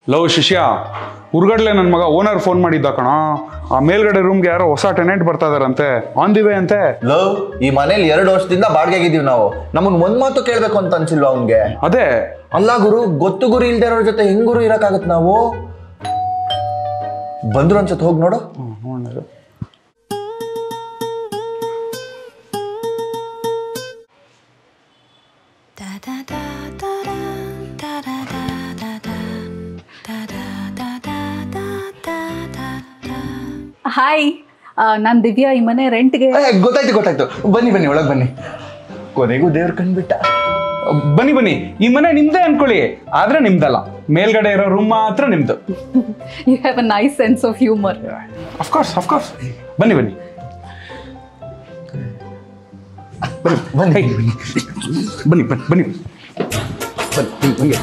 love ಶಿಷ್ಯ ಉರ್ಗಡ್ಲೆ ನನ್ನ ಮಗ ಓನರ್ ಫೋನ್ ಮಾಡಿದ್ದ ಕಣ ಆ ಮೇಲ್ಗಡೆ ರೂಮ್ಗೆ ಯಾರೋ ಹೊಸ ಟೆನೆಂಟ್ ಬರ್ತಾ ಇದಾರಂತೆ ಆನ್ ದಿ ವೇ ಅಂತೆ ಲವ್ ಈ ಮನೇಲಿ ಎರಡು ವರ್ಷದಿಂದ ಬಾಡಿಗೆಗಿದೀವಿ ನಾವು ನಮಗ್ ಒಂದ್ ಮಾತು ಕೇಳ್ಬೇಕು ಅಂತ ಅನ್ಸಿಲ್ವಾ ಅವ್ನ್ಗೆ ಅದೇ ಅಲ್ಲ ಗುರು ಗೊತ್ತು ಗುರು ಇಲ್ದೇ ಇರೋರ್ ಜೊತೆ ಹೆಂಗ್ ಗುರು ಇರಕ್ಕಾಗತ್ ನಾವು ಬಂದ್ರು ಅನ್ಸತ್ ಹೋಗ್ ನೋಡು ನೋಡೋಣ Da da da da da da da da da da da da da da da da da hi ನಾನು ದಿವ್ಯಾ ಈ ಮನೆ ರೆಂಟ್ಗೆ ಏ, ಗೊತ್ತಾಯ್ತು ಗೊತ್ತಾಯ್ತು ಬನ್ನಿ ಬನ್ನಿ ಒಳಗ್ ಬನ್ನಿ ಕೊನೆಗೂ ದೇವ್ರ ಕಂಡ್ಬಿಟ್ಟ ಬನ್ನಿ ಬನ್ನಿ ಈ ಮನೆ ನಿಮ್ದೇ ಅನ್ಕೊಳ್ಳಿ ಆದ್ರೆ ನಿಮ್ದಲ್ಲ ಮೇಲ್ಗಡೆ ಇರೋ ರೂಮ್ ಮಾತ್ರ ನಿಮ್ದು you have a nice sense of humour of course of course ಬನ್ನಿ ಬನ್ನಿ ಬನ್ನಿ ಬನ್ನಿ ಬನ್ನಿ ಬನ್ನಿ ಬನ್ನಿ ಬನ್ನಿ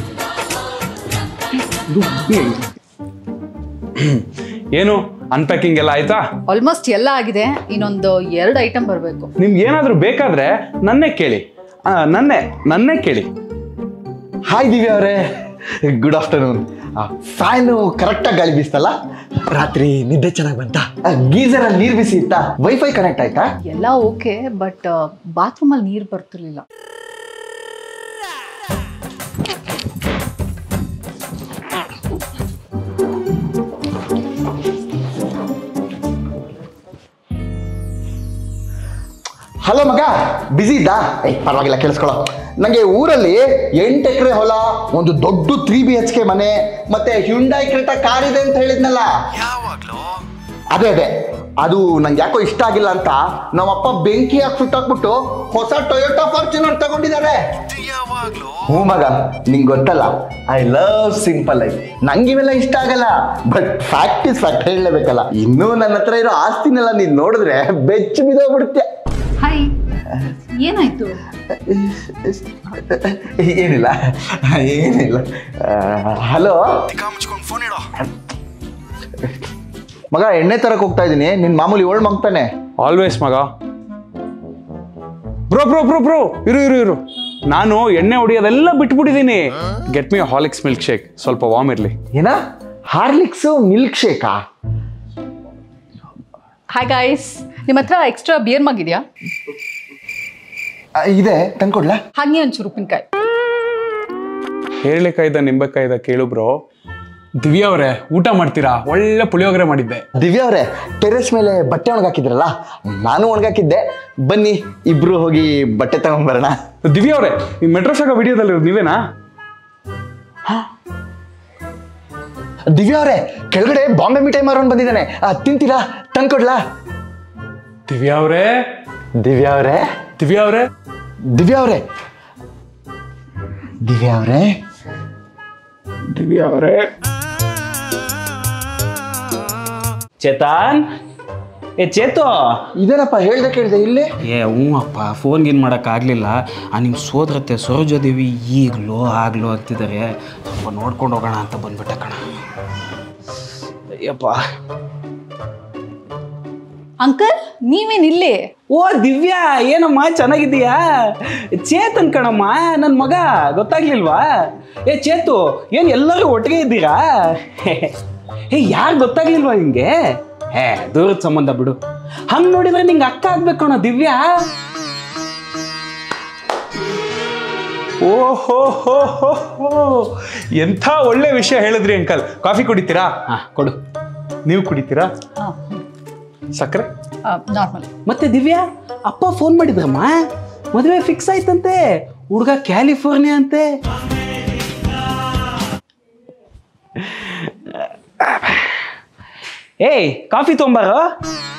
ಏನು ಅನ್ಪ್ಯಾಕಿಂಗ್ ಎಲ್ಲ ಆಯ್ತಾ ಆಲ್ಮೋಸ್ಟ್ ಎಲ್ಲ ಆಗಿದೆ ಇನ್ನೊಂದು ಎರಡು ಐಟಮ್ ಬರಬೇಕು ನಿಮ್ಗೆ ಏನಾದರೂ ಬೇಕಾದ್ರೆ ನನ್ನೇ ಕೇಳಿ ಆ, ನನ್ನೇ ನನ್ನೇ ಕೇಳಿ ಹಾಯ್ ದಿವ್ಯಾ ಅವರೇ ಗುಡ್ ಆಫ್ಟರ್ನೂನ್ ಫ್ಯಾನು ಕರೆಕ್ಟಾಗಿ ಗಾಳಿ ಬೀಸ್ತಲ್ಲ ರಾತ್ರಿ ನಿದ್ದೆ ಚೆನ್ನಾಗಿ ಬಂತ ಗೀಸರ್ ಅಲ್ಲಿ ನೀರ್ ಬಿಸಿ ಇತ್ತಾ ವೈಫೈ ಕನೆಕ್ಟ್ ಆಯ್ತಾ ಎಲ್ಲ ಓಕೆ ಬಟ್ ಬಾತ್ರೂಮಲ್ಲಿ ನೀರು ಬರ್ತಿರ್ಲಿಲ್ಲ ಹಲೋ ಮಗ ಬಿಸಿ ಇದ್ದಾ ಏಯ್ ಪರವಾಗಿಲ್ಲ ಕೇಳಿಸ್ಕೊಳ್ಳೋ ನನಗೆ ಊರಲ್ಲಿ ಎಂಟು ಎಕರೆ ಹೊಲ ಒಂದು ದೊಡ್ಡ ತ್ರೀ ಬಿ ಎಚ್ ಕೆ ಮನೆ ಮತ್ತೆ ಹ್ಯುಂಡೈ ಕ್ರೆಟಾ ಕಾರ್ ಇದೆ ಅಂತ ಹೇಳಿದ್ನಲ್ಲ ಅದೇ ಅದೇ ಅದು ನಂಗೆ ಯಾಕೋ ಇಷ್ಟ ಆಗಿಲ್ಲ ಅಂತ ನಮ್ಮಪ್ಪ ಬೆಂಕಿ ಹಾಕಿ ಸುಟ್ಟಾಕ್ಬಿಟ್ಟು ಹೊಸ ಟೊಯೋಟಾ ಫಾರ್ಚುನರ್ ತಗೊಂಡಿದ್ದಾರೆ ಹ್ಞೂ ಮಗ ನಿಂಗೆ ಗೊತ್ತಲ್ಲ ಐ ಲವ್ ಸಿಂಪಲ್ ಲೈಫ್ ನಂಗೆ ಇವೆಲ್ಲ ಇಷ್ಟ ಆಗಲ್ಲ ಬಟ್ ಫ್ಯಾಕ್ಟ್ ಇಸ್ ಫ್ಯಾಕ್ಟ್ ಹೇಳಲೇಬೇಕಲ್ಲ ಇನ್ನೂ ನನ್ನ ಹತ್ರ ಇರೋ ಆಸ್ತಿನೆಲ್ಲ ನೀನು ನೋಡಿದ್ರೆ ಬೆಚ್ಚ ಬಿದ್ದೋಗ್ಬಿಡುತ್ತೆ ಹಾಯ್ ಏನಾಯ್ತು ಏನಿಲ್ಲ ಏನಿಲ್ಲ ಹಲೋ ಮಗ ಎಣ್ಣೆ ತರಕ್ ಹೋಗ್ತಾ ಇದ್ದೀನಿ ನಿನ್ ಮಾಮೂಲಿ ಓಲ್ಡ್ ಮಗ್ತಾನೆ ಆಲ್ವೇಸ್ ಮಗ ಬ್ರೋ ಬ್ರೋ ಬ್ರೋ ಬ್ರೋ ಇರು ಇರು ಇರು ನಾನು ಎಣ್ಣೆ ಹೊಡಿಯೋದೆಲ್ಲ ಬಿಟ್ಬಿಟ್ಟಿದ್ದೀನಿ get me Horlicks milk shake ಸ್ವಲ್ಪ ವಾಮ್ ಇರಲಿ ಏನ ಹಾರ್ಲಿಕ್ಸ್ ಮಿಲ್ಕ್ ಶೇಕಾ ಹಾಯ್ ಗಾಯ್ಸ್ ನಿಮ್ಮ ಹತ್ರ ಎಕ್ಸ್ಟ್ರಾ ಬಿಯರ್ ಮಗ್ ಇದೆಯಾ ಇದೆ ತಂದ್ಕೊಡ್ಲಾ ಹಾಗೆ ಒಂಚೂರು ಉಪ್ಪಿನಕಾಯಿ ಹೇಳಲಿಕ್ಕಾಯ್ದ ನಿಂಬೆಕಾಯ್ದ ಕೇಳು ಬ್ರೋ ದಿವ್ಯಾ ಅವರೇ ಊಟ ಮಾಡ್ತೀರಾ ಒಳ್ಳೆ ಪುಳಿಯೋಗರೆ ಮಾಡಿದ್ದೆ ದಿವ್ಯಾ ಅವರೇ ಟೆರೆಸ್ ಮೇಲೆ ಬಟ್ಟೆ ಒಣಗಾಕಿದ್ರಲ್ಲ ನಾನು ಒಣಗಾಕಿದ್ದೆ ಬನ್ನಿ ಇಬ್ರು ಹೋಗಿ ಬಟ್ಟೆ ತಗೊಂಡ್ಬರೋಣ ದಿವ್ಯಾ ಅವರೇ ಈ ಮೆಟ್ರೋ ಶಾಗ ವಿಡಿಯೋದಲ್ಲಿ ನೀವೇನಾ ದಿವ್ಯಾ ಅವರೇ ಕೆಳಗಡೆ ಬಾಂಬೆ ಮಿಠಾಯಿ ಮಾರೋನ್ ಬಂದಿದ್ದಾನೆ ಆ, ತಿಂತೀರಾ ತಂದ್ಕೊಡ್ಲಾ ದಿವ್ಯಾ ಅವರೇ ದಿವ್ಯಾ ಅವರೇ ದಿವ್ಯಾ ಅವರೇ ದಿವ್ಯಾ ಅವರೇ ದಿವ್ಯಾ ಅವರೇ ದಿವ್ಯಾ ಅವರೇ ಚೇತನ್ ಏ ಚೇತು ಇದೇನಪ್ಪ ಹೇಳ್ದೆ ಕೇಳ್ದೆ ಇಲ್ಲಿ ಏ ಹ್ಞೂ ಅಪ್ಪ ಫೋನ್ ಗೀನ್ ಮಾಡೋಕ್ಕಾಗಲಿಲ್ಲ ಆ ನಿಮ್ಮ ಸೋದರತ್ತೆ ಸರೋಜಾದೇವಿ ಈಗಲೋ ಆಗ್ಲೋ ಅಂತಿದ್ದಾರೆ ಸ್ವಲ್ಪ ನೋಡ್ಕೊಂಡು ಹೋಗೋಣ ಅಂತ ಬಂದ್ಬಿಟ್ಟೆ ಕಣ ಅಯ್ಯಪ್ಪ ಅಂಕಲ್ ನೀವೇನ್ ಇಲ್ಲಿ ಓ ದಿವ್ಯಾ ಏನಮ್ಮ ಚೆನ್ನಾಗಿದ್ದೀಯಾ ಚೇತನ್ ಕಣಮ್ಮ ನನ್ನ ಮಗ ಗೊತ್ತಾಗ್ಲಿಲ್ವಾ ಏ ಚೇತು ಏನು ಎಲ್ಲರೂ ಒಟ್ಟಿಗೆ ಇದ್ದೀರಾ ಏ ಯಾರು ಗೊತ್ತಾಗ್ಲಿಲ್ವಾ ನಿಂಗೆ ಹೇ ದೂರದ ಸಂಬಂಧ ಬಿಡು ಹಂಗ್ ನೋಡಿದ್ರೆ ನಿಂಗೆ ಅಕ್ಕ ಆಗ್ಬೇಕು ಕಣೋ ದಿವ್ಯಾ ಓಹೋ ಹೋ ಹೋ ಹೋ ಎಂಥ ಒಳ್ಳೆ ವಿಷಯ ಹೇಳಿದ್ರಿ ಅಂಕಲ್ ಕಾಫಿ ಕುಡಿತೀರಾ ಹಾ ಕೊಡು ನೀವು ಕುಡಿತೀರಾ ಸಕ್ಕರೆ ನಾರ್ಮಲ್ ಮತ್ತೆ ದಿವ್ಯಾ ಅಪ್ಪ ಫೋನ್ ಮಾಡಿದ್ರಮ್ಮ ಮದುವೆ ಫಿಕ್ಸ್ ಆಯ್ತಂತೆ ಹುಡುಗ ಕ್ಯಾಲಿಫೋರ್ನಿಯಾ ಅಂತೆ ಏಯ್ ಕಾಫಿ ತೊಂಬಾರೋ